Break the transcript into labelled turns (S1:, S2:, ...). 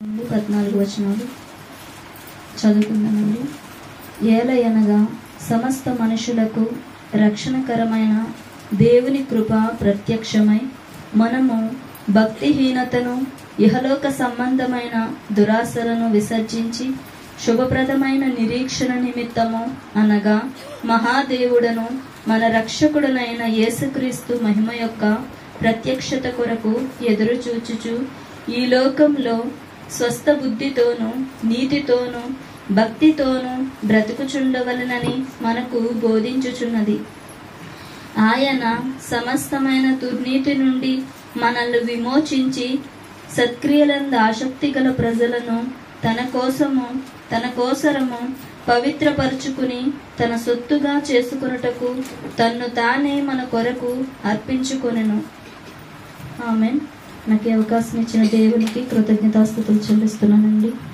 S1: నుండి పద్నాలుగు వచనాలు చదువుకుందామండి ఏలయనగా సమస్త మనుషులకు రక్షణకరమైన దేవుని కృప ప్రత్యక్షమై మనము భక్తిహీనతను ఇహలోక సంబంధమైన దురాశలను విసర్జించి శుభప్రదమైన నిరీక్షణ నిమిత్తము అనగా మహాదేవుడను మన రక్షకుడనైన యేసుక్రీస్తు మహిమ యొక్క ప్రత్యక్షత కొరకు ఎదురు చూచుచు ఈ లోకంలో స్వస్థ బుద్ధితోనూ నీతితోనూ భక్తితోనూ బ్రతుకుచుండవలనని మనకు బోధించుచున్నది ఆయన సమస్తమైన దుర్నీతి నుండి మనల్ని విమోచించి సత్క్రియలందు ఆసక్తి గల ప్రజలను తన కోసము తన కోసరము పవిత్రపరుచుకుని తన సొత్తుగా చేసుకొనుటకు తన్ను తానే మన కొరకు అర్పించుకొనెను ఆమె నాకు ఈ అవకాశం ఇచ్చిన దేవునికి కృతజ్ఞతాస్థుతులు చెల్లిస్తున్నానండి